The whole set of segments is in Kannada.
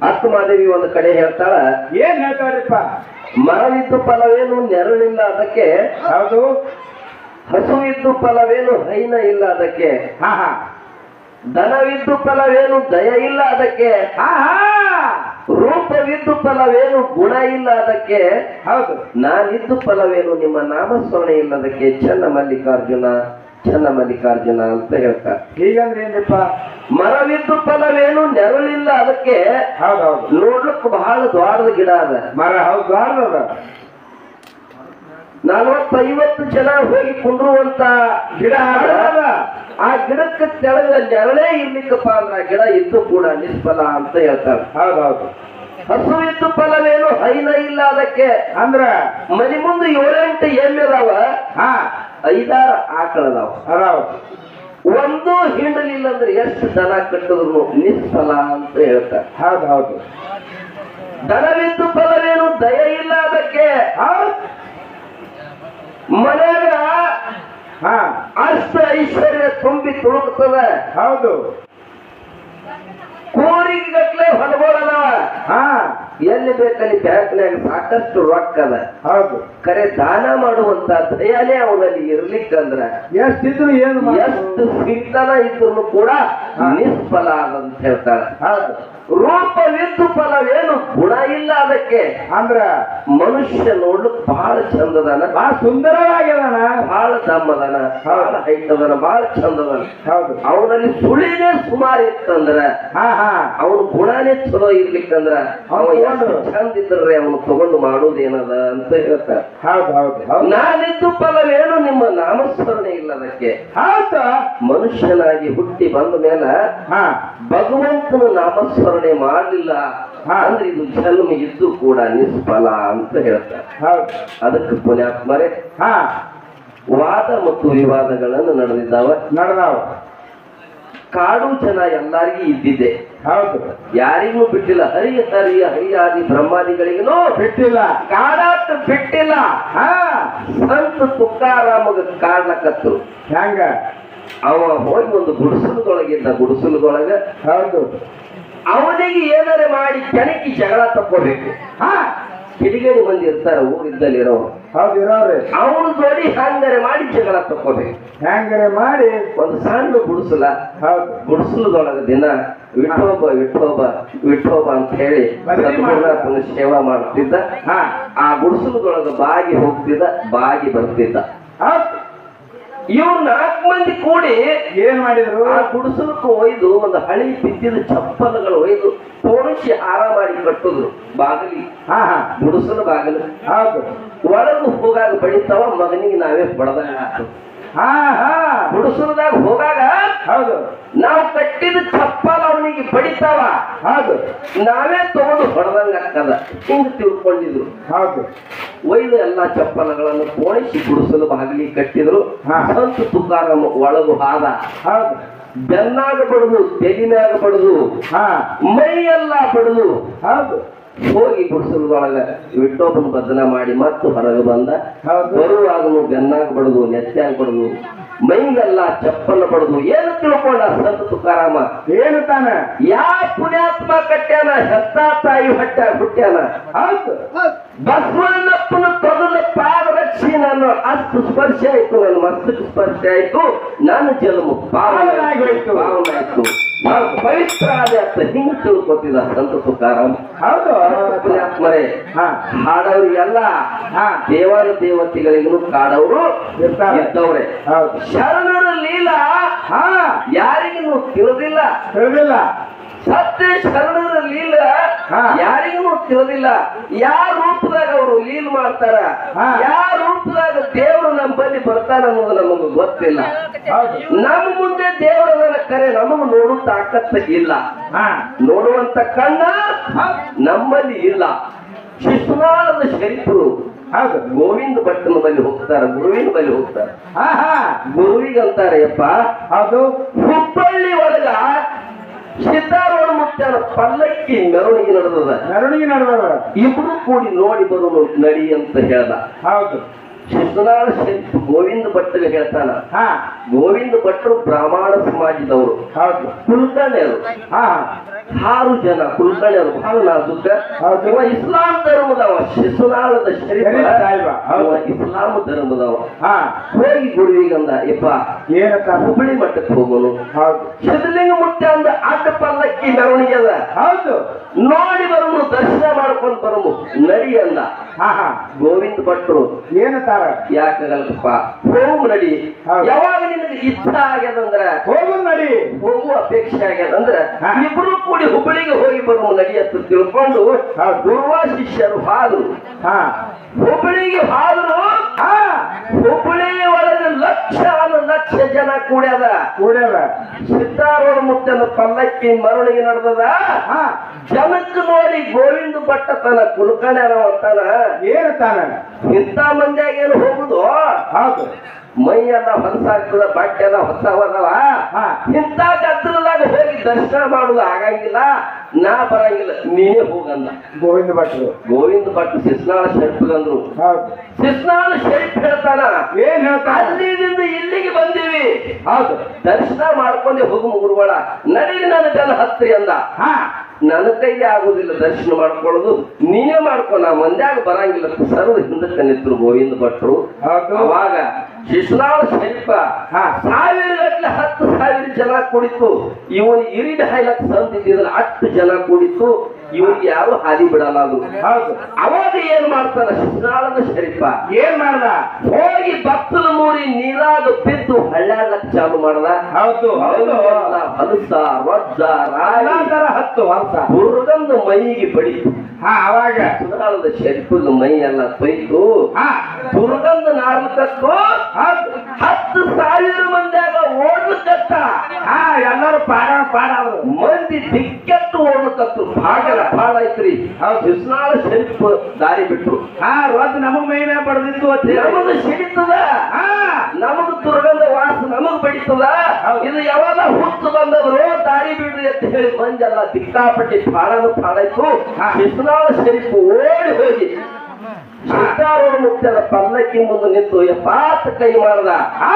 ಆತ್ಮಾದೇವಿ ಒಂದು ಕಡೆ ಹೇಳ್ತಾಳ ಏನ್ ಹೇಳ್ತಾಳ್ರಿಪ್ಪ ಮರವಿದ್ದು ಫಲವೇನು ನೆರಳಿಲ್ಲ ಅದಕ್ಕೆ ಹೌದು ಹಸುವಿದ್ದು ಫಲವೇನು ಹೈನ ಇಲ್ಲ ಅದಕ್ಕೆ ಹಾ ಹಾ ದನವಿದ್ದು ಫಲವೇನು ದಯ ಇಲ್ಲ ಅದಕ್ಕೆ ಹಾ ಹಾ ರೂಪವಿದ್ದು ಫಲವೇನು ಗುಣ ಇಲ್ಲ ಅದಕ್ಕೆ ಹೌದು ನಾನಿದ್ದು ಫಲವೇನು ನಿಮ್ಮ ನಾಮಸ್ಮರಣೆ ಇಲ್ಲದಕ್ಕೆ ಚನ್ನ ಮಲ್ಲಿಕಾರ್ಜುನ ಚನ್ನ ಮಲ್ಲಿಕಾರ್ಜುನ ಅಂತ ಹೇಳ್ತಾರೆ ಹೀಗಂದ್ರೆ ಏನ್ರಿಪ್ಪ ಮರವಿದ್ದು ಫಲವೇನು ನೆರಳಿಲ್ಲ ಅದಕ್ಕೆ ಹೌದು ಹೌದು ನೋಡ್ಲಿಕ್ಕೆ ಬಹಳ ದೊಡ್ಡದ ಗಿಡ ಅದ ಮರ ಹೌದು ದ್ವಾರದ ನಲವತ್ತೈವತ್ತು ಜನ ಹೋಗಿ ಕುಂಡ್ರುವಂತ ಗಿಡ ಅದ ಆ ಗಿಡಕ್ಕೆ ತೆಳಗ ನೆರಳೇ ಇರ್ಲಿಕ್ಕಪ್ಪ ಅಂದ್ರ ಆ ಗಿಡ ಇದ್ದು ಕೂಡ ನಿಷ್ಫಲ ಅಂತ ಹೇಳ್ತಾರೆ ಹೌದು ಹೌದು ಹಸು ಇದ್ದು ಫಲವೇನು ಹೈನ ಇಲ್ಲ ಅದಕ್ಕೆ ಅಂದ್ರ ಮನೆ ಮುಂದೆ ಏಳೆಂಟು ಎಮ್ಮೆ ಅದಾವ ಹಾ ಐದಾರು ಆಕಳದಾವ ಅದಾವ ಒಂದು ಹಿಂಡಲಿಲ್ಲ ಅಂದ್ರೆ ಎಷ್ಟು ದನ ಕಟ್ಟಿದ್ರು ನಿಷ್ಫಲ ಅಂತ ಹೇಳ್ತಾರೆ ಹೌದು ಹೌದು ದನವಿದ್ದು ಫಲವೇನು ದಯ ಇಲ್ಲ ಅದಕ್ಕೆ ಹೌದು ಮನ್ಯಾಗ ಹಾ ಅಷ್ಟ ಐಶ್ವರ್ಯ ತುಂಬಿ ತುಳುಕ್ತದ ಹೌದು ಕೋರಿಗೆ ಗಟ್ಲೆ ಹೊಲಗೋಳದವ ಹಾ ಎಲ್ಲಿ ಬೇಕಲ್ಲಿ ಬ್ಯಾಂಕ್ನಾಗ ಸಾಕಷ್ಟು ರೊಕ್ಕ ಅದ ಹೌದು ಕರೆ ದಾನ ಮಾಡುವಂತ ದಯಾನೇ ಅವನಲ್ಲಿ ಇರ್ಲಿಕ್ಕಂದ್ರ ಎಷ್ಟಿದ್ರು ಏನು ಮಾಡೋದು? ಎಷ್ಟು ಸಿಗ್ತನ ಇದ್ರು ಕೂಡ ನಿಷ್ಫಲ ಅದಂತ ಹೇಳ್ತಾಳೆ ಹೌದು ರೂಪವಿದ್ದು ಫಲವೇನು ಗುಣ ಇಲ್ಲ ಅದಕ್ಕೆ ಅಂದ್ರ ಮನುಷ್ಯ ನೋಡ್ಲಿಕ್ ಬಹಳ ಚಂದದನ ಬಹಳ ಸುಂದರವಾಗ್ಯದಾನ ಬಹಳ ದಮ್ಮದನ ಬಹಳ ಹೈಟ್ ಅದನ ಬಹಳ ಚಂದದನ ಹೌದು ಅವನಲ್ಲಿ ಸುಳಿನೇ ಸುಮಾರು ಇತ್ತಂದ್ರ ಹಾ ಹಾ ಅವನ ಗುಣನೇ ಚಲೋ ಇರ್ಲಿಕ್ಕಂದ್ರ ಅವ ಎಷ್ಟು ಚಂದ ಇದ್ರೆ ಅವನು ತಗೊಂಡು ಮಾಡೋದೇನದ ಅಂತ ಹೇಳ್ತಾರೆ ಹೌದು ಹೌದು ಹೌದು ನಾನಿದ್ದು ಫಲವೇನು ನಿಮ್ಮ ನಾಮಸ್ಮರಣೆ ಇಲ್ಲದಕ್ಕೆ ಹೌದು ಮನುಷ್ಯನಾಗಿ ಹುಟ್ಟಿ ಬಂದ ಮೇಲೆ ಹಾ ಭಗವಂತನ ನಾಮಸ್ಮರಣೆ ಮಾಡಲಿಲ್ಲ ಹಾ. ಅಂದ್ರೆ ಇದು ಜನ್ಮ ಇದ್ದು ಕೂಡ ನಿಷ್ಫಲ ಅಂತ ಹೇಳ್ತಾರೆ ಹೌದು ಅದಕ್ಕೆ ಪುಣ್ಯಾತ್ಮರೇ ಹಾ ವಾದ ಮತ್ತು ವಿವಾದಗಳನ್ನು ನಡೆದಿದ್ದಾವ ನಡೆದಾವ ಕಾಡು ಜನ ಎಲ್ಲರಿಗೂ ಇದ್ದಿದೆ ಹೌದು ಯಾರಿಗೂ ಬಿಟ್ಟಿಲ್ಲ ಹರಿ ಹರಿ ಹರಿಯಾದಿ ಬ್ರಹ್ಮಾದಿಗಳಿಗೂ ಬಿಟ್ಟಿಲ್ಲ ಕಾಡಾಟ ಬಿಟ್ಟಿಲ್ಲ ಹಾ ಸಂತ ತುಕಾರಾಮಗ ಕಾಡ್ಲಕತ್ತು ಹೆಂಗ ಅವ ಹೋಗಿ ಒಂದು ಗುಡಿಸಲದೊಳಗಿದ್ದ ಗುಡಿಸಲದೊಳಗ ಹೌದು ಅವನಿಗೆ ಏನಾರೆ ಮಾಡಿ ಕೆಣಕಿ ಜಗಳ ತಕ್ಕೋಬೇಕು ಹಾ ಕಿಡಿಗೇಡಿ ಮಂದಿ ಇರ್ತಾರ ಊರಿದ್ದಲ್ಲಿರೋ ಹೌದು ಇರೋರಿ ಅವನು ಜೋಡಿ ಹಂಗಾರೆ ಮಾಡಿ ಜಗಳ ತಕ್ಕೋಬೇಕು ಹೆಂಗರೆ ಮಾಡಿ ಒಂದು ಸಣ್ಣ ಗುಡಿಸಲ ಹೌದು ಗುಡಿಸಲದೊಳಗ ದಿನ ವಿಠೋಬ ವಿಠೋಬ ವಿಠೋಬ ಅಂತ ಹೇಳಿ ಭಜನೆ ಮಾಡ್ತಿದ್ದ. ಸದ್ಗುರುನಾಥನ ಸೇವಾ ಮಾಡ್ತಿದ್ದ ಹಾ ಆ ಗುಡಿಸಲದೊಳಗ ಬಾಗಿ ಹೋಗ್ತಿದ್ದ ಬಾಗಿ ಬರ್ತಿದ್ದ ಹೌದು ಇವ್ರು ನಾಲ್ಕು ಮಂದಿ ಕೂಡಿ ಏನ್ ಮಾಡಿದ್ರು ಆ ಗುಡಿಸಲಕ್ಕೆ ಒಯ್ದು ಒಂದು ಹಳಿ ಬಿದ್ದಿದ ಚಪ್ಪಲಗಳು ಒಯ್ದು ಪೋಣಿಸಿ ಹಾರ ಮಾಡಿ ಕಟ್ಟಿದ್ರು ಬಾಗಿಲಿ ಹಾ ಹಾ ಗುಡಿಸಲು ಬಾಗಿಲು ಹೌದು ಒಳಗೆ ಹೋಗಾಗ ಬಡಿತಾವ ಮಗನಿಗೆ ನಾವೇ ಬಡದಾಗ ಆತು ಹಾ ಹಾ ಗುಡಿಸಲದಾಗ ಹೋಗಾಗ ಹೌದು ನಾವು ಕಟ್ಟಿದ ಚಪ್ಪಲ್ ಅವನಿಗೆ ಬಡಿತಾವ ಹೌದು ನಾವೇ ತಗೊಂಡು ಹೊಡೆದಂಗ ಆಗ್ತದ ಹಿಂಗ ತಿಳ್ಕೊಂಡಿದ್ರು ಹೌದು ಒಯ್ದು ಎಲ್ಲಾ ಚಪ್ಪಲಗಳನ್ನು ಪೋಣಿಸಿ ಗುಡಿಸಲು ಬಾಗಿಲಿ ಕಟ್ಟಿದ್ರು ಹಾ. ಸಂತ ತುಕಾರಾಮ ಒಳಗು ಹಾದ ಹೌದು ಬೆನ್ನಾಗ ಬಡದು ತೆಲಿಮ್ಯಾಗ ಬಡದು ಹಾ ಮೈ ಎಲ್ಲ ಬಡದು ಹೌದು ಹೋಗಿ ಗುಡಿಸಲದೊಳಗ ವಿಟ್ಟೋಬನ್ ಭಜನ ಮಾಡಿ ಮತ್ತು ಹೊರಗೆ ಬಂದ ಹೌದು ಬರುವಾಗನು ಬೆನ್ನಾಗ ಬಡದು ನೆತ್ಯಾಗ ಬಡದು ಮೈಗೆಲ್ಲ ಚಪ್ಪಲ ಬಡದು ಏನು ತಿಳ್ಕೊಂಡ ಸಂತ ತುಕಾರಾಮ ಏನು ತಾನ ಯಾ ಪುಣ್ಯಾತ್ಮ ಕಟ್ಯಾನ ಹೆತ್ತ ತಾಯಿ ಹೊಟ್ಟ ಹುಟ್ಟ್ಯಾನ ಹೌದು ಬಸವಣ್ಣಪ್ಪನ ತೊಗಲ ಪಾದ ರಕ್ಷಿ ನನ್ನ ಅಷ್ಟು ಸ್ಪರ್ಶ ಆಯ್ತು ನನ್ನ ಮಸ್ತಕ ಸ್ಪರ್ಶ ಆಯ್ತು ನನ್ನ ಜನ್ಮ ಪಾವನಾಗಿ ಹೋಯ್ತು. ಪಾವನಾಯ್ತು ನಾನು ಪವಿತ್ರ ಆದ ಅಂತ ಹಿಂಗ್ ತಿಳ್ಕೊತಿದ ಸಂತ ತುಕಾರಾಮ್ ಹೌದು ಪುಣ್ಯಾತ್ಮರೇ ಹಾ ಹಾಡೋರಿಗೆಲ್ಲ ಹಾ ದೇವರ ದೇವತೆಗಳಿಗೂ ಕಾಡವರು ಇರ್ತಾರೆ. ಇದ್ದವ್ರೆ ಹೌದು ಶರಣರ ಲೀಲಾ ಹಾ ಯಾರಿಗೂ ತಿಳಿದಿಲ್ಲ ತಿಳಿದಿಲ್ಲ ಸತ್ಯ ಶರಣರ ಲೀಲ ಹಾ. ಯಾರಿಗೂ ತಿಳಿದಿಲ್ಲ ಯಾವ ರೂಪದಾಗ ಅವರು ಲೀಲ್ ಮಾಡ್ತಾರ ಹಾ. ಯಾವ ರೂಪದಾಗ ದೇವರು ನಮ್ಮ ಬಳಿ ಬರ್ತಾರ ಅನ್ನೋದು ನಮಗೆ ಗೊತ್ತಿಲ್ಲ ಹೌದು ನಮ್ಮ ಮುಂದೆ ದೇವರನ್ನ ಕರೆ ನಮಗೆ ನೋಡು ತಾಕತ್ತ ಇಲ್ಲ ಹಾ ನೋಡುವಂತ ಕಣ್ಣ ನಮ್ಮಲ್ಲಿ ಇಲ್ಲ ಶಿಶುನಾಳದ ಶರೀಫರು ಹೌದು ಗೋವಿಂದ ಭಟ್ಟನ ಬಳಿ ಹೋಗ್ತಾರ ಗುರುವಿನ ಬಳಿ ಹೋಗ್ತಾರ ಹಾ ಹಾ ಗುರುವಿಗಂತಾರೆ ಯಪ್ಪ ಹೌದು ಹುಬ್ಬಳ್ಳಿ ಒಳಗ ಸಿದ್ದಾರೂಢ ಮುತ್ಯನ ಪಲ್ಲಕ್ಕಿ ಮೆರವಣಿಗೆ ನಡೆದದ ಮೆರವಣಿಗೆ ನಡೆದವ ಇಬ್ರು ಕೂಡಿ ನೋಡಿ ಬರೋನು ನಡಿ ಅಂತ ಹೇಳ್ದ ಹೌದು ಶಿಶುನಾಳ ಶರೀಫ್ ಗೋವಿಂದ ಭಟ್ಟಗೆ ಹೇಳ್ತಾನ ಹಾ ಗೋವಿಂದ ಭಟ್ರು ಬ್ರಾಹ್ಮಣ ಸಮಾಜದವರು ಹೌದು ಕುಲ್ಕರ್ಣಿಯರು ಹಾ ಆರು ಜನ ಕುಲ್ಕರ್ಣಿಯರು ಬಹಳ ನಾಜುಕ ಹೌದು. ಇವ ಇಸ್ಲಾಂ ಧರ್ಮದವ ಶಿಶುನಾಳದ ಶರೀಫ ಶರೀಫ್ ಸಾಹಿಬ, ಹೌದು. ಇವ ಇಸ್ಲಾಂ ಧರ್ಮದವ ಹಾ ಹೋಗಿ ಗುರುವಿಗಂದ ಯಪ್ಪ ಏನಂತಾನ ಹುಬ್ಬಳ್ಳಿ ಮಠಕ್ಕೆ ಹೋಗೋನು ಹೌದು ಸಿದ್ಧಲಿಂಗ ಮುತ್ಯ ಅಂದ ಅಡ್ಡ ಪಲ್ಲಕ್ಕಿ ಮೆರವಣಿಗೆ ಅದ ಹೌದು ನೋಡಿ ಬರೋನು ದರ್ಶನ ಮಾಡ್ಕೊಂಡು ಬರೋನು ನಡಿ ಅಂದ ಹಾ ಹಾ ಗೋವಿಂದ ಭಟ್ರು ಏನಂತಾರ ಯಾಕಾಗಲ್ಲಪ್ಪ ಹೋಗು ನಡಿ ಹೌದು. ಯಾವಾಗ ನಿನಗೆ ಇಷ್ಟ ಆಗ್ಯದಂದ್ರ ಹೋಗು ನಡಿ ಹೋಗುವ ಅಪೇಕ್ಷೆ ಆಗ್ಯದಂದ್ರ ಹಾ. ಇಬ್ರು ಕೂಡಿ ಹುಬ್ಬಳ್ಳಿಗೆ ಹೋಗಿ ಬರುವ ನಡಿ ಅಂತ ತಿಳ್ಕೊಂಡು ಹೌದು. ಗುರುವ ಶಿಷ್ಯರು ಹಾದ್ರು ಹಾ ಹುಬ್ಬಳ್ಳಿಗೆ ಹಾದ್ರು ಹಾ ಹುಬ್ಬಳ್ಳಿ ಒಳಗೆ ಲಕ್ಷ ಲಕ್ಷ ಜನ ಕೂಡ್ಯದ ಕೂಡ್ಯಾರ ಸಿದ್ದಾರೂಢ ಮುತ್ತನ ಪಲ್ಲಕ್ಕಿ ಮರಳಿಗೆ ನಡೆದದ ಹಾ ಜನಕ್ಕೆ ನೋಡಿ ಗೋವಿಂದ ಭಟ್ಟ ತನ ಕುಲ್ಕಣ್ಯನ ಅಂತಾನ ಏನಂತಾನ ಇಂಥ ಮಂದ್ಯಾಗ ಏನು ಹೋಗುದು ಹೌದು ಮೈ ಎಲ್ಲ ಹೊಲಸಾಗ್ತದ ಬಟ್ಟೆ ಎಲ್ಲ ಹೊಸವದವ ಹಾ. ಇಂಥ ಗದ್ದಲದಾಗ ಹೋಗಿ ದರ್ಶನ ಮಾಡುದು ಆಗಂಗಿಲ್ಲ ನಾ ಬರಂಗಿಲ್ಲ ನೀನೇ ಹೋಗಂದ ಗೋವಿಂದ ಭಟ್ರು ಗೋವಿಂದ ಭಟ್ ಶಿಸ್ನಾಳ ಶೆಲ್ಪ್ಗಂದ್ರು ಹೌದು ಶಿಸ್ನಾಳ ಶೆಲ್ಪ್ ಹೇಳ್ತಾನ ಏನ್ ಹೇಳ್ತಾನ ಅಲ್ಲಿದಿಂದ ಇಲ್ಲಿಗೆ ಬಂದೀವಿ ಹೌದು ದರ್ಶನ ಮಾಡ್ಕೊಂಡೆ ಹೋಗು ಮುಗುರುಗಳ ನಡೀಲಿ ನನ್ನ ಜನ ಹತ್ರಿ ಅಂದ ಹಾ ನನ್ನ ಕೈಗೆ ಆಗುದಿಲ್ಲ ದರ್ಶನ ಮಾಡ್ಕೊಳ್ಳೋದು ನೀನೇ ಮಾಡ್ಕೊ ನಾ ಮಂದ್ಯಾಗ ಬರಂಗಿಲ್ಲ ಅಂತ ಸರ್ವ ಹಿಂದಕ್ಕೆ ನಿಂತರು ಗೋವಿಂದ ಭಟ್ರು ಹೌದು ಅವಾಗ ಶಿಶುನಾಳ ಶರೀಫ ಹಾ. ಸಾವಿರ ಗಟ್ಟಲೆ ಹತ್ತು ಸಾವಿರ ಜನ ಕುಡಿತು ಇವನು ಇರಿದ ಹಾಯ್ಲಕ್ ಸಂತಿದ್ದಿದ್ರೆ ಹತ್ತು ಜನ ಕುಡಿತು ಇವನಿಗೆ ಯಾರು ಹಾದಿ ಬಿಡಲ್ಲ ಅದು ಹೌದು ಅವಾಗ ಏನ್ ಮಾಡ್ತಾನ ಶಿಶುನಾಳದ ಶರೀಫ ಏನ್ ಮಾಡ್ದ ಹೋಗಿ ಭಕ್ತನ ಮೂರಿ ನೀರಾಗ ಬಿದ್ದು ಹಳ್ಳ್ಯಾಡ್ಲಕ್ ಚಾಲು ಮಾಡ್ದ ಹೌದು ಹೌದು ಹಲಸ ವಜ್ಜ ರಾಯಿ ತರ ಹತ್ತು ವರ್ಷ ಹುರ್ಗಂದು ಮೈಗೆ ಬಡಿತು ಹಾ ಅವಾಗ ಸುಧಾರದ ಶರೀಫದ ಮೈ ಎಲ್ಲ ತೊಯ್ತು ಹಾ ದುರ್ಗಂಧ ನಾಲ್ಕಕ್ಕೂ ಹೌದು ಹತ್ತು ಸಾವಿರ ಮಂದಿಯಾಗ ಓಡ್ಲಿಕ್ಕತ್ತ ಹಾ ಎಲ್ಲರೂ ಪಾಡ ಪಾಡವ್ರು ಮಂದಿ ದಿಕ್ಕೆಟ್ಟು ಓಡ್ಲಿಕ್ಕತ್ತು ಭಾಗಲ ಭಾಳ ಐತ್ರಿ ಹೌದು. ವಿಸ್ನಾಳ ಶರೀಫ್ ದಾರಿ ಬಿಟ್ರು ಹಾ ರೊದ್ ನಮಗ್ ಮೈ ಮೇಲೆ ಬಡ್ದಿತ್ತು ಅಂತ ಹೇಳಿ. ನಮಗ ಸಿಡಿತದ ಹಾ ನಮಗ ದುರ್ಗಂಧ ವಾಸ ನಮಗ್ ಬಡಿತದ ಹೌದು. ಇದು ಯಾವಾಗ ಹುಟ್ಟು ಬಂದವರು ದಾರಿ ಬಿಡ್ರಿ ಅಂತ ಹೇಳಿ ಮಂಜೆಲ್ಲ ದಿಕ್ಕಾಪಟ್ಟಿ ಭಾಳನು ಭಾಳಾಯ್ತು ಹಾ. ವಿಸ್ನಾಳ ಶರೀಫ್ ಓಡಿ ಹೋಗಿ ಸಿದ್ದಾರೂಢ ಮುತ್ಯದ ಪಲ್ಲಕ್ಕಿ ಮುಂದೆ ನಿಂತು ಎಪ್ಪಾತ್ ಕೈ ಮಾಡ್ದ ಹಾ,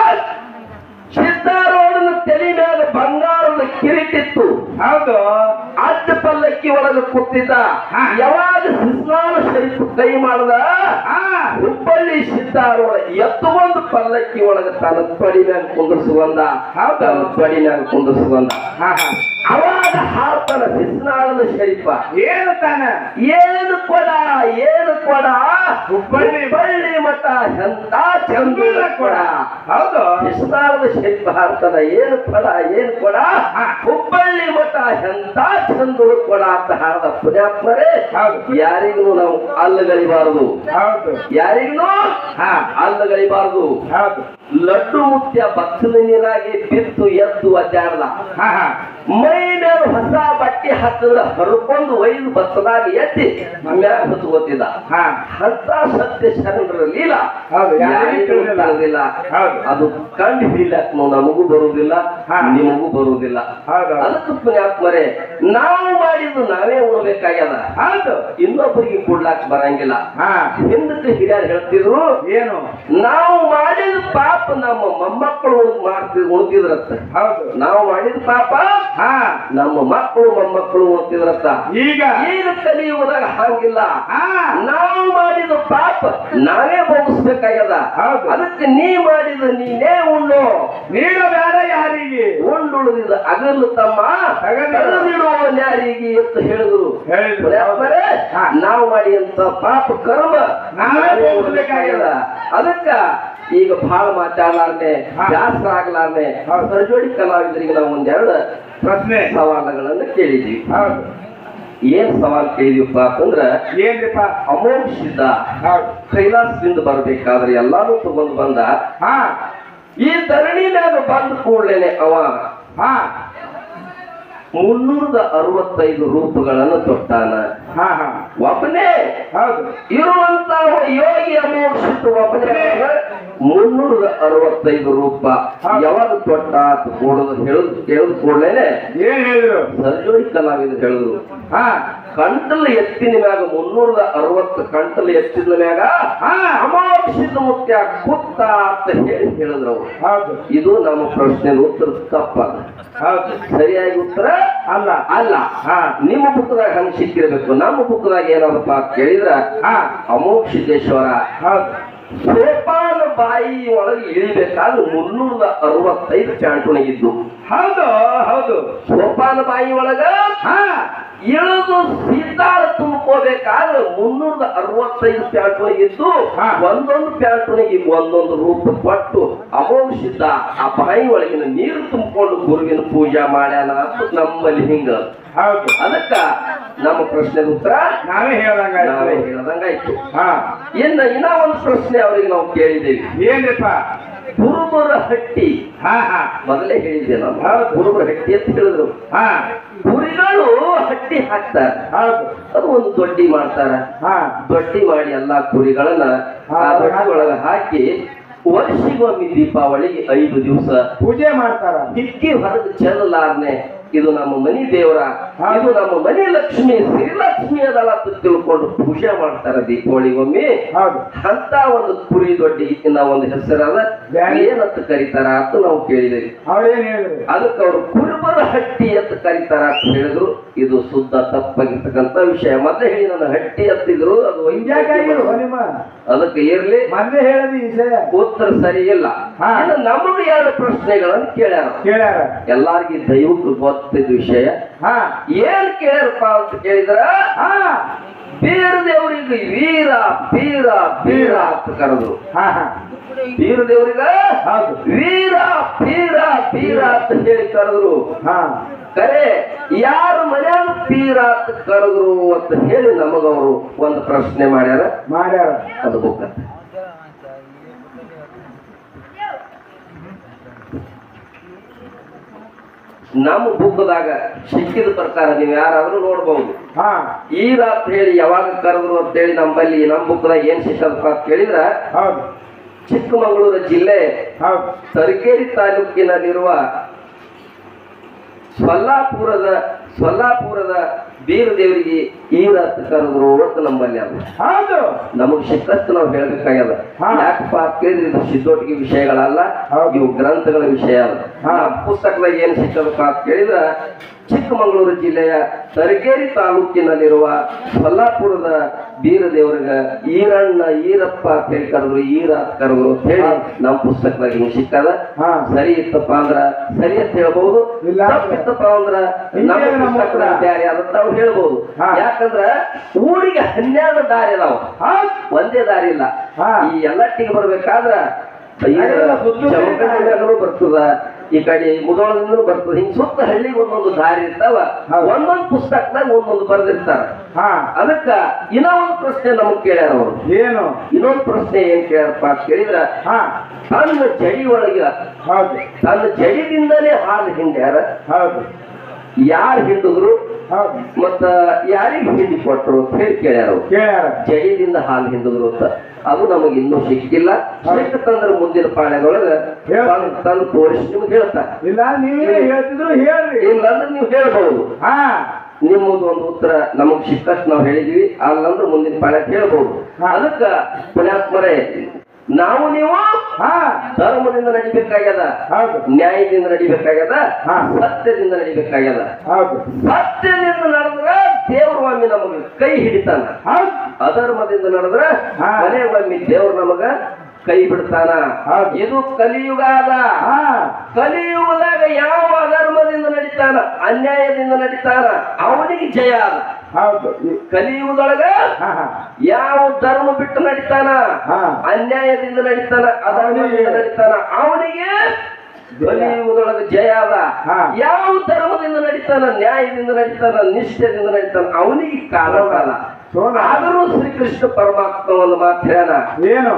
ಸಿದ್ದಾರೂಢನ ತಲೆ ಮೇಲೆ ಬಂಗಾರದ ಕಿರೀಟಿತ್ತು ಹೌದು ಅಡ್ಡ ಪಲ್ಲಕ್ಕಿ ಒಳಗೆ ಕೂತಿದ್ದ ಹಾ. ಯಾವಾಗ ಸಿಸ್ನಾಳ ಶರೀಫ್ ಕೈ ಮಾಡ್ದ ಹಾ ಹುಬ್ಬಳ್ಳಿ ಸಿದ್ದಾರೂಢ ಎತ್ತುಗೊಂದು ಪಲ್ಲಕ್ಕಿ ಒಳಗೆ ತನ್ನ ತೊಡಿ ಮ್ಯಾಗ ಕುಂದರ್ಸುವಂದ ಹೌದು. ತನ್ನ ತೊಡಿ ಮ್ಯಾಗ ಕುಂದರ್ಸುವಂದ ಹಾ ಹಾ ಅವಾಗ ಹಾಡ್ತಾನ ಸಿಸ್ನಾಳದ ಶರೀಫ ಏನು ತಾನ ಏನು ಕೊಡ ಏನು ಕೊಡ ಹುಬ್ಬಳ್ಳಿ ಹುಬ್ಬಳ್ಳಿ ಮಠ ಎಂತ ಚಂದೂರ ಕೊಡ ಹೌದು ವಿಸ್ತಾರದ ಶರೀಫ ಹಾಡ್ತಾನ ಏನು ಕೊಡ ಏನು ಕೊಡ ಹಾ. ಹುಬ್ಬಳ್ಳಿ ಮಠ ಎಂತ ಚಂದೂರು ಕೊಡ ಅಂತ ಹಾಡ್ದ ಪುಣ್ಯಾತ್ಮರೇ ಹೌದು. ಯಾರಿಗೂ ನಾವು ಅಲ್ಲಗಳಿಬಾರದು ಹೌದು ಯಾರಿಗೂ ಹಾ ಅಲ್ಲಗಳಿಬಾರದು ಹೌದು ಲಡ್ಡು ಮುತ್ಯ ಭಕ್ತದ ನೀರಾಗಿ ಬಿತ್ತು ಎದ್ದು ಅಡ್ಡಾಡ್ದ ಹಾ ಹಾ ಮೈ ಮೇಲೆ ಹೊಸ ಬಟ್ಟೆ ಹಾಕಿದ್ರೆ ಹರ್ಕೊಂಡು ಒಯ್ದು ಬತ್ತದಾಗ ಎತ್ತಿ ಮ್ಯಾಗ ಹತ್ಕೋತಿದ್ದ ಹಾ ಅಂತ ಸತ್ಯ ಶರಣರ ಲೀಲ ಹೌದು, ಯಾರಿಗೂ ಯಾರಿಗೂ ತಿಳಿದಿಲ್ಲ. ತಿಳಿದಿಲ್ಲ ಹೌದು. ಅದು ಕಂಡು ಹಿಡಿಲಕ್ ನಮಗೂ ಬರುವುದಿಲ್ಲ ಹಾ. ನಿಮಗೂ ಬರುವುದಿಲ್ಲ ಹೌದು ಅದಕ್ಕೆ ಪುಣ್ಯಾತ್ಮರೇ ನಾವು ಮಾಡಿದ್ದು ನಾವೇ ಉಣ್ಬೇಕಾಗ್ಯದ ಹೌದು ಇನ್ನೊಬ್ಬರಿಗೆ ಕೊಡ್ಲಾಕ್ ಬರಂಗಿಲ್ಲ ಹಾ ಹಿಂದಕ್ಕೆ ಹಿರಿಯರು ಹೇಳ್ತಿದ್ರು ಏನು ನಾವು ಮಾಡಿದ ಪಾಪ ನಮ್ಮ ಮೊಮ್ಮಕ್ಕಳು ಮಾಡ್ತಿದ್ ಉಣ್ತಿದ್ರತ್ತ ಹೌದು ನಾವು ಮಾಡಿದ ಪಾಪ ಹಾ ನಮ್ಮ ಮಕ್ಕಳು ಮೊಮ್ಮಕ್ಕಳು ಉಣ್ತಿದ್ರತ್ತ ಈಗ ಈಗ ಕಲಿಯುವುದಾಗ ಹಾಗಿಲ್ಲ ಹಾ ನಾವು ಮಾಡಿದ ಪಾಪ ನಾವೇ ಭೋಗಿಸ್ಬೇಕಾಗ್ಯದ ಹೌದು. ಅದಕ್ಕೆ ನೀ ಮಾಡಿದ ನೀನೇ ಉಣ್ಣು ನೀಡಬೇಡ ಯಾರಿಗೆ ಉಂಡುಳಿದ ಅಗಲು ತಮ್ಮ ಅಗಲಿದ. ತಗದಿಡುವ ಯಾರಿಗೆ ಅಂತ ಹೇಳಿದ್ರು ಹೇಳಿದ್ರು. ಪುಣ್ಯಾತ್ಮರೇ, ಹಾ. ನಾವು ಮಾಡಿದಂತ ಪಾಪ ಕರ್ಮ ನಾವೇ ಭೋಗಿಸ್ಬೇಕಾಗ್ಯದ. ಅದಕ್ಕ ಈಗ ಬಹಳ ಮಾತಾಡ್ಲಾರ್ದೆ ಹಾ. ಜಾಸ್ತಿ ಆಗ್ಲಾರ್ದೆ ಹೌದು. ಸರ್ಜೋಡಿ ಕಲಾವಿದರಿಗೆ ನಾವು ಒಂದೆರಡು ಪ್ರಶ್ನೆ ಸವಾಲುಗಳನ್ನ ಕೇಳಿದ್ವಿ ಹೌದು ಏನ್ ಸವಾಲ್ ಕೇಳಿದ್ವಿಪ್ಪ ಅಂತಂದ್ರ ಏನ್ರಿಪ್ಪ ಅಮೋಘ ಸಿದ್ಧ ಹೌದು ಕೈಲಾಸದಿಂದ ಬರ್ಬೇಕಾದ್ರೆ ಎಲ್ಲಾನು ತಗೊಂಡ್ ಬಂದ ಹಾ ಈ ಧರಣಿ ಮ್ಯಾಗ ಬಂದ ಕೂಡ್ಲೇನೆ ಅವ ಹಾ ಮುನ್ನೂರದ ಅರವತ್ತೈದು ರೂಪಗಳನ್ನು ತೊಟ್ಟಾನ ಹಾ ಹಾ ಒಬ್ಬನೇ ಹೌದು ಇರುವಂತ ಯೋಗಿ ಅಮೋಘ ಸಿದ್ಧ ಒಬ್ಬನೇ ಮುನ್ನೂರ ಅರವತ್ತೈದು ರೂಪ ಹಾ. ಯಾವಾಗ ತೊಟ್ಟ ಅಂತ ಕೂಡದು ಹೇಳುದು ಕೇಳಿದ ಕೂಡಲೇ ಏನ್ ಹೇಳಿದ್ರು ಸರ್ಜೋಡಿ ಕಲಾವಿದರು ಹೇಳಿದ್ರು ಹಾ ಕಂಟಲ್ ಎತ್ತಿನ ಮ್ಯಾಗ ಮುನ್ನೂರ ಅರವತ್ತು ಕಂಟಲ್ ಎತ್ತಿನ ಮ್ಯಾಗ ಹಾ ಅಮಾವಾಸ್ಯದ ಮುಖ್ಯ ಕುತ್ತ ಅಂತ ಹೇಳಿ ಹೇಳಿದ್ರು ಅವ್ರು ಹೌದು ಇದು ನಮ್ಮ ಪ್ರಶ್ನೆ ಉತ್ತರ ತಪ್ಪ ಹೌದು ಸರಿಯಾಗಿ ಉತ್ತರ ಅಲ್ಲ ಅಲ್ಲ ಹಾ ನಿಮ್ಮ ಬುಕ್ದಾಗ ಹಂಗ ಸಿಕ್ಕಿರ್ಬೇಕು ನಮ್ಮ ಬುಕ್ದಾಗ ಏನದಪ್ಪ ಅಂತ ಕೇಳಿದ್ರ ಹಾ ಅಮೋಘ ಸಿದ್ದೇಶ್ವರ ಹೌದು ಸೋಪಾನ ಬಾಯಿ ಒಳಗೆ ಇಳಿಬೇಕಾದ್ರೆ ಮುನ್ನೂರ ಅರವತ್ತೈದು ಚಾಂಟುಣಿಗಿದ್ದು ಹೌದು ಹೌದು ಸೋಪಾನ ಬಾಯಿ ಒಳಗ ಹಾ ಇಳಿದು ಸೀತಾಳ ತುಂಬ್ಕೋಬೇಕಾದ್ರೆ ಮುನ್ನೂರ ಅರವತ್ತೈದು ಪ್ಯಾಂಟುಣಿಗಿದ್ದು ಹಾ. ಒಂದೊಂದು ಪ್ಯಾಂಟುಣಿಗೆ ಒಂದೊಂದು ರೂಪ ಕೊಟ್ಟು ಅಮೋಘಿಸಿದ್ದ ಆ ಬಾಯಿ ಒಳಗಿನ ನೀರು ತುಂಬಿಕೊಂಡು ಗುರುವಿನ ಪೂಜಾ ಮಾಡ್ಯಾನ ಅಂತ ನಮ್ಮಲ್ಲಿ ಹಿಂಗ ಹೌದು ಅದಕ್ಕ ನಮ್ಮ ಪ್ರಶ್ನೆ ಉತ್ತರ ನಾವೇ ಹೇಳ್ದಂಗ ನಾವೇ ಹೇಳ್ದಂಗಾಯ್ತು ಹಾ ಇನ್ನ ಇನ್ನ ಒಂದು ಪ್ರಶ್ನೆ ಅವರಿಗೆ ನಾವು ಕೇಳಿದ್ದೇವೆ ಏನ್ರಿಪ್ಪ ಕುರುಬರ ಹಟ್ಟಿ ಹಾ ಹಾ ಮೊದಲೇ ಹೇಳಿದ್ದೆ ನಾನು ಹೌದು. ಕುರುಬರ ಹಟ್ಟಿ ಅಂತ ಹೇಳಿದ್ರು ಹಾ ಕುರಿಗಳು ಹಟ್ಟಿ ಹಾಕ್ತಾರ ಹೌದು ಅದು ಒಂದು ದೊಡ್ಡಿ ಮಾಡ್ತಾರ ಹಾ ದೊಡ್ಡಿ ಮಾಡಿ ಎಲ್ಲಾ ಕುರಿಗಳನ್ನ ಆ ದೊಡ್ಡಿ ಒಳಗ ಹಾಕಿ ವರ್ಷಿಗೊಮ್ಮೆ ದೀಪಾವಳಿಗೆ ಐದು ದಿವಸ ಪೂಜೆ ಮಾಡ್ತಾರ ಹಿಕ್ಕಿ ಹೊರಗೆ ಚೆಲ್ಲಲಾರ್ನೆ ಇದು ನಮ್ಮ ಮನಿ ದೇವರ ಇದು ನಮ್ಮ ಮನಿ ಲಕ್ಷ್ಮಿ ಶ್ರೀಲಕ್ಷ್ಮಿ ಅದಲ್ಲ ಅಂತ ತಿಳ್ಕೊಂಡು ಪೂಜೆ ಮಾಡ್ತಾರ ದೀಪಾವಳಿಗೊಮ್ಮೆ ಹೌದು ಅಂತ ಒಂದು ಕುರಿ ದೊಡ್ಡಿ ಇನ್ನ ಒಂದು ಹೆಸರಾದ ಬ್ಯಾಳಿ. ಏನಂತ ಕರೀತಾರ ಅಂತ ನಾವು ಕೇಳಿದೇವೆ ಅವ್ರೇನ್ ಹೇಳಿದ್ರು ಅದಕ್ಕೆ ಅವರು ಕುರುಬರ ಹಟ್ಟಿ ಅಂತ ಕರೀತಾರ ಅಂತ ಹೇಳಿದ್ರು ಇದು ಶುದ್ಧ ತಪ್ಪಾಗಿರ್ತಕ್ಕಂಥ ವಿಷಯ ಮತ್ತೆ ಹೇಳಿ ನನ್ನ ಹಟ್ಟಿ ಅಂತಿದ್ರು ಅದು ಹಿಂಗ್ಯಾಕಾಗಿರು ವೈದ್ಯ ನಿಮ್ಮ ಅದಕ್ಕೆ ಇರ್ಲಿ ಮೊದ್ಲೇ ಹೇಳದಿ ವಿಷಯ ಉತ್ತರ ಸರಿ ಇಲ್ಲ ಹಾ. ಇನ್ನು ನಮಗೆ ಎರಡು ಪ್ರಶ್ನೆಗಳನ್ನು ಕೇಳ್ಯಾರ ಕೇಳ್ಯಾರ ಎಲ್ಲಾರ್ಗಿ ದೈವಕ್ಕೆ ಗೊತ್ತಿದ್ದ ವಿಷಯ ಹಾ ಏನ್ ಕೇಳ್ಯಾರಪ್ಪ ಅಂತ ಕೇಳಿದ್ರ ಹಾ ಬೀರ ದೇವರಿಗೆ ವೀರ ಬೀರ ಬೀರ ಅಂತ ಕರೆದ್ರು ಹಾ ಹಾ ಬೀರ ದೇವರಿಗ ಹೌದು ವೀರ ಬೀರ ಬೀರ ಅಂತ ಹೇಳಿ ಕರೆದ್ರು ಹಾ ಕರೆ ಯಾರ ಮನ್ಯಾಗ ಪೀರ ಅಂತ ಕರೆದ್ರು ಅಂತ ಹೇಳಿ ನಮಗವರು ಒಂದು ಪ್ರಶ್ನೆ ಮಾಡ್ಯಾರ ಮಾಡ್ಯಾರ ಅದು ಬುಕ್ಕ ನಮ್ಮ ಬುಕ್ದಾಗ ಸಿಕ್ಕಿದ ಪ್ರಕಾರ ನೀವು ಯಾರಾದ್ರೂ ನೋಡ್ಬಹುದು ಹಾ ಈ ರಾತ್ ಹೇಳಿ ಯಾವಾಗ ಕರೆದ್ರು ಅಂತ ಹೇಳಿ ನಮ್ಮಲ್ಲಿ ನಮ್ಮ ಬುಕ್ದಾಗ ಏನ್ ಸಿಕ್ಕದಪ್ಪ ಅಂತ ಕೇಳಿದ್ರ ಹೌದು ಚಿಕ್ಕಮಗಳೂರು ಜಿಲ್ಲೆ ಹೌದು ತರೀಕೆರೆ ತಾಲೂಕಿನಲ್ಲಿರುವ ಸೊಲ್ಲಾಪುರದ ಸೊಲ್ಲಾಪುರದ ಬೀರ ದೇವರಿಗೆ ಈ ರಾತ್ ಕರೆದ್ರು ಅಂತ ನಮ್ಮಲ್ಲಿ ಅದು ಹೌದು ನಮಗ್ ಸಿಕ್ಕಷ್ಟು ನಾವು ಹೇಳ್ಬೇಕಾಗ್ಯದ ಹಾ. ಯಾಕಪ್ಪ ಅಂತ ಕೇಳಿದ್ರೆ ಇದು ಸಿದ್ದೋಟಿಗೆ ವಿಷಯಗಳಲ್ಲ ಹೌದು. ಇವು ಗ್ರಂಥಗಳ ವಿಷಯ ಅದ ಹಾ. ನಮ್ಮ ಪುಸ್ತಕದಾಗ ಏನ್ ಸಿಕ್ಕದಪ್ಪ ಅಂತ ಕೇಳಿದ್ರ ಚಿಕ್ಕಮಗಳೂರು ಜಿಲ್ಲೆಯ ತರಗೇರಿ ತಾಲೂಕಿನಲ್ಲಿರುವ ಸೊಲ್ಲಾಪುರದ ಬೀರ ದೇವರಿಗ ಈರಣ್ಣ ಈರಪ್ಪ ಅಂತ ಹೇಳಿ ಕರೆದ್ರು ಈರ ಅಂತ ಕರೆದ್ರು ಅಂತ ಹೇಳಿ ನಮ್ಮ ಪುಸ್ತಕದಾಗ ಹಿಂಗ್ ಸಿಕ್ಕದ ಹಾ ಸರಿ ಇತ್ತಪ್ಪ ಅಂದ್ರ ಸರಿ ಅಂತ ಹೇಳ್ಬಹುದು ಇಲ್ಲ. ತಪ್ಪಿತ್ತಪ್ಪ ಅಂದ್ರ ಹಿಂಗೆ ನಮ್ಮ ನಮ್ಮ ಪುಸ್ತಕದಾಗ ಹತ್ರ. ಬ್ಯಾರೆ ಆದಂತ ನಾವು ಹೇಳ್ಬೋದು ಹಾ. ಯಾಕಂದ್ರ ಊರಿಗೆ ಹನ್ನೆರಡು ದಾರಿ ಅದಾವ ಹೌದು ಒಂದೇ ದಾರಿ ಇಲ್ಲ ಹಾ. ಈ ಎಲ್ಲಟ್ಟಿಗೆ ಬರ್ಬೇಕಾದ್ರ ಈ ಅದೆಲ್ಲ ಸುತ್ತು ಚೌಕಟ್ಟಿನಾಗೂ ಬರ್ತದ ಈ ಕಡೆ ಮುದೋಳದಿಂದಲೂ ಬರ್ತದ ಹಿಂಗ್ ಸುತ್ತ ಹಳ್ಳಿಗೆ ಒಂದೊಂದು ದಾರಿ ಇರ್ತಾವ ಹೌದು. ಒಂದೊಂದು ಪುಸ್ತಕದಾಗ ಒಂದೊಂದು ಬರ್ದಿರ್ತಾರ ಹಾ ಅದಕ್ಕ ಇನ್ನೂ ಒಂದು ಪ್ರಶ್ನೆ ನಮಗ್ ಕೇಳ್ಯಾರ ಅವರು ಏನು ಇನ್ನೊಂದು ಪ್ರಶ್ನೆ ಏನ್ ಕೇಳ್ಯಾರಪ್ಪ ಅಂತ ಕೇಳಿದ್ರ ಹಾ ತನ್ನ ಜಡಿ ಒಳಗೆ ಹೌದು ತನ್ನ ಜಡಿದಿಂದಲೇ ಹಾಲು ಹಿಂಡ್ಯಾರ ಹೌದು ಯಾರು ಹಿಂಡಿದ್ರು ಹೌದು ಮತ್ತ ಯಾರಿಗೆ ಹಿಂಡಿ ಕೊಟ್ರು ಅಂತ ಹೇಳಿ ಕೇಳ್ಯಾರ ಅವ್ರು ಕೇಳ್ಯಾರ ಜಡಿದಿಂದ ಹಾಲು ಹಿಂಡಿದ್ರು ಅಂತ ಅದು ನಮಗೆ ಇನ್ನೂ ಸಿಕ್ಕಿಲ್ಲ ಸಿಕ್ಕತ್ತಂದ್ರ ಮುಂದಿನ ಪಾಳ್ಯದೊಳಗ ಹೇಳ್- ತಂದು ತಂದು ತೋರಿಸಿ ನಿಮ್ಗೆ ಹೇಳ್ತಾರೆ ಇಲ್ಲ ನೀವೇ ಹೇಳ್ತಿದ್ರು ಹೇಳ್ರಿ ಇಲ್ಲಾಂದ್ರೆ ನೀವು ಹೇಳ್ಬಹುದು ಹಾ ನಿಮ್ಮದು ಒಂದು ಉತ್ತರ ನಮಗ್ ಸಿಕ್ಕಷ್ಟು ನಾವು ಹೇಳಿದ್ವಿ ಅಲ್ಲಂದ್ರೆ ಮುಂದಿನ ಪಾಳ್ಯಕ್ಕೆ ಹೇಳ್ಬಹುದು ಹಾ. ಅದಕ್ಕ ಪುಣ್ಯಾತ್ಮರೇ ನಾವು ನೀವು ಹಾ ಧರ್ಮದಿಂದ ನಡಿಬೇಕಾಗ್ಯದ ಹೌದು ನ್ಯಾಯದಿಂದ ನಡಿಬೇಕಾಗ್ಯದ ಹಾ. ಸತ್ಯದಿಂದ ನಡಿಬೇಕಾಗ್ಯದ ಹೌದು ಸತ್ಯದಿಂದ ನಡೆದ್ರ ದೇವ್ರ ಒಮ್ಮೆ ನಮಗೆ ಕೈ ಹಿಡಿತಾನ ಹೌದು ಅಧರ್ಮದಿಂದ ನಡೆದ್ರ ಹಾ. ಮನೆ ಒಮ್ಮೆ ದೇವ್ರು ನಮಗ ಕೈ ಬಿಡ್ತಾನ ಹೌದು. ಇದು ಕಲಿಯುಗ ಅದ ಹಾ ಕಲಿಯುಗದಾಗ ಯಾವ ಅಧರ್ಮದಿಂದ ನಡೀತಾನ ಅನ್ಯಾಯದಿಂದ ನಡೀತಾನ ಅವನಿಗೆ ಜಯ ಅದ ಹೌದು ಈ- ಕಲಿಯುಗದೊಳಗ ಹಾ ಹಾ ಯಾವ ಧರ್ಮ ಬಿಟ್ಟು ನಡೀತಾನ ಹಾ. ಅನ್ಯಾಯದಿಂದ ನಡೀತಾನ ಅಧರ್ಮದಿಂದ ಅವನಿಗೆ- ನಡೀತಾನ ಅವನಿಗೆ ಕಲಿಯುಗದೊಳಗ ಜಯ ಅದ ಹಾ. ಯಾವ ಧರ್ಮದಿಂದ ನಡೀತಾನ ನ್ಯಾಯದಿಂದ ನಡೀತಾನ ನಿಷ್ಠೆದಿಂದ ನಡೀತಾನ ಅವನಿಗೆ ಕಾಲ ಕಾಲ ಸೋನ. ಆದರೂ ಶ್ರೀಕೃಷ್ಣ ಪರಮಾತ್ಮ ಒಂದು ಮಾತು ಹೇಳ ಏನು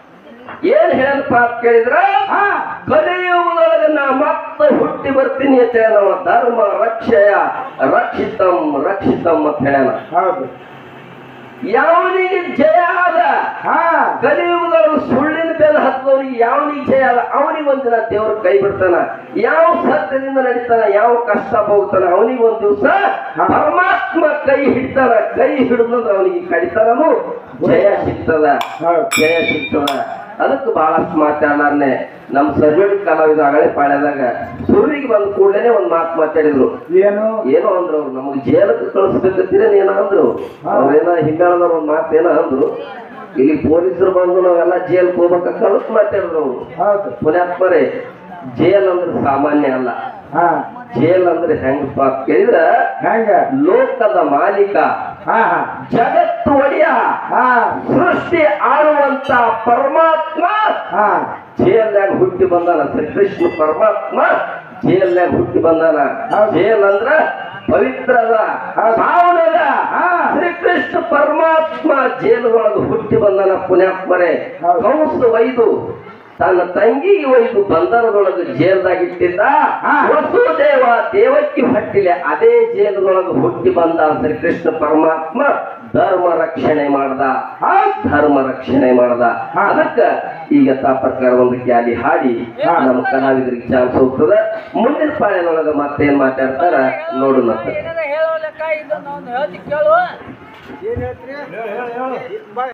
ಏನ್ ಹೇಳಪ್ಪ ಅಂತ ಕೇಳಿದ್ರ ಹಾ ಕಲಿಯುಗದೊಳಗೆ ನಾ ಮತ್ತೆ ಹುಟ್ಟಿ ಬರ್ತೀನಿ ಅಂತ ಹೇಳ ಧರ್ಮ ರಕ್ಷೆಯ ರಕ್ಷಿತಂ ರಕ್ಷಿತಂ ಅಂತ ಹೇಳ ಹೌದು ಯಾವನಿಗೆ ಜಯ ಆದ ಹಾ ಕಲಿಯುಗದವರು ಸುಳ್ಳಿನ ಬೆಲೆ ಹತ್ತದವ್ರಿಗೆ ಯಾವನಿಗೆ ಜಯ ಅಲ್ಲ ಅವನಿಗೆ ಒಂದಿನ ದೇವ್ರ ಕೈ ಬಿಡ್ತಾನ ಯಾವ ಸತ್ಯದಿಂದ ನಡೀತಾನ ಯಾವ ಕಷ್ಟ ಹೋಗ್ತಾನ ಅವನಿಗೆ ಒಂದ್ ದಿವಸ ಹಾ. ಪರಮಾತ್ಮ ಕೈ ಹಿಡ್ತಾನ ಕೈ ಹಿಡಿದ್ರೆ ಅವನಿಗೆ ಕಡಿತಾನನು ಜಯ ಸಿಗ್ತದ ಹೌದು. ಜಯ ಸಿಗ್ತದ ಅದಕ್ಕೆ ಬಹಳಷ್ಟು ಮಾತಾಡಾರ್ನೆ ನಮ್ಮ ಸರ್ಜೋಡಿ ಕಲಾವಿದ ಹಳೆ ಪಾಳ್ಯದಾಗ ಸುರುವಿಗೆ ಬಂದ ಕೂಡಲೇ ಒಂದ್ ಮಾತು ಮಾತಾಡಿದ್ರು ಏನು ಏನೋ ಅಂದ್ರು ಅವ್ರು ನಮಗೆ ಜೇಲಕ್ಕೆ ಕಳಿಸ್ಬೇಕಂತೀರ ಏನೋ ಅಂದ್ರು ಅವ್ರೇನ ಹಿಂಗಾಳದವ್ರು ಒಂದ್ ಮಾತೇನೋ ಅಂದ್ರು ಇಲ್ಲಿ ಪೊಲೀಸರು ಬಂದು ನಾವೆಲ್ಲ ಜೇಲ್ಗೆ ಹೋಗ್ಬೇಕ ಕಳಿಸ್ ಮಾತಾಡಿದ್ರು ಅವ್ರು ಹೌದು ಪುಣ್ಯಾತ್ಮರೇ ಜೇಲ್ ಅಂದ್ರೆ ಸಾಮಾನ್ಯ ಅಲ್ಲ ಹಾ ಜೇಲ್ ಅಂದ್ರೆ ಹೆಂಗಪ್ಪ ಅಂತ ಕೇಳಿದ್ರ ಹೆಂಗ ಲೋಕದ ಮಾಲೀಕ ಹಾ ಹಾ ಜಗತ್ತು ಒಡೆಯ ಹಾ ಸೃಷ್ಟಿ ಆಳುವಂತ ಪರಮಾತ್ಮ ಹಾ ಜೇಲ್ನ್ಯಾಗ ಹುಟ್ಟಿ ಬಂದಾನ ಶ್ರೀಕೃಷ್ಣ ಪರಮಾತ್ಮ ಜೇಲ್ನ್ಯಾಗ ಹುಟ್ಟಿ ಬಂದಾನ ಹೌದು. ಜೇಲ್ ಅಂದ್ರ ಪವಿತ್ರದ ಹೌದು. ಪಾವನದ ಹಾ. ಶ್ರೀಕೃಷ್ಣ ಪರಮಾತ್ಮ ಜೇಲ್ ಒಳಗೆ ಹುಟ್ಟಿ ಬಂದಾನ ಪುಣ್ಯಾತ್ಮರೇ ಹೌದು. ಕಂಸ ಒಯ್ದು ತನ್ನ ತಂಗಿಗೆ ಒಯ್ದು ಬಂಧನದೊಳಗೆ ಜೇಲ್ದಾಗ ಇಟ್ಟಿದ್ದ ಹಾ. ವಸುದೇವ ದೇವಕ್ಕೆ ಹೊಟ್ಟಿಲೆ ಅದೇ ಜೇಲದೊಳಗೆ ಹುಟ್ಟಿ ಬಂದ ಶ್ರೀಕೃಷ್ಣ ಪರಮಾತ್ಮ ಧರ್ಮ ರಕ್ಷಣೆ ಮಾಡ್ದ ಹೌದು ಧರ್ಮ ರಕ್ಷಣೆ ಮಾಡ್ದ ಹಾ. ಅದಕ್ಕ ಈಗ ತಾ ಪ್ರಕಾರ ಒಂದು ಕ್ಯಾಲಿ ಹಾಡಿ ಹಾ. ನಮ್ಮ ಕಲಾವಿದರಿಗೆ ಚಾನ್ಸ್ ಹೋಗ್ತದ ಮುಂದಿನ ಪಾಳ್ಯದೊಳಗ ಮತ್ತೇನ್ ಮಾತಾಡ್ತಾರ ನೋಡೋಣ ಏನಾರ ಹೇಳೋ ಲೆಕ್ಕ ಇದು ನಾವು ಹೇಳ್ತಿ ಕೇಳು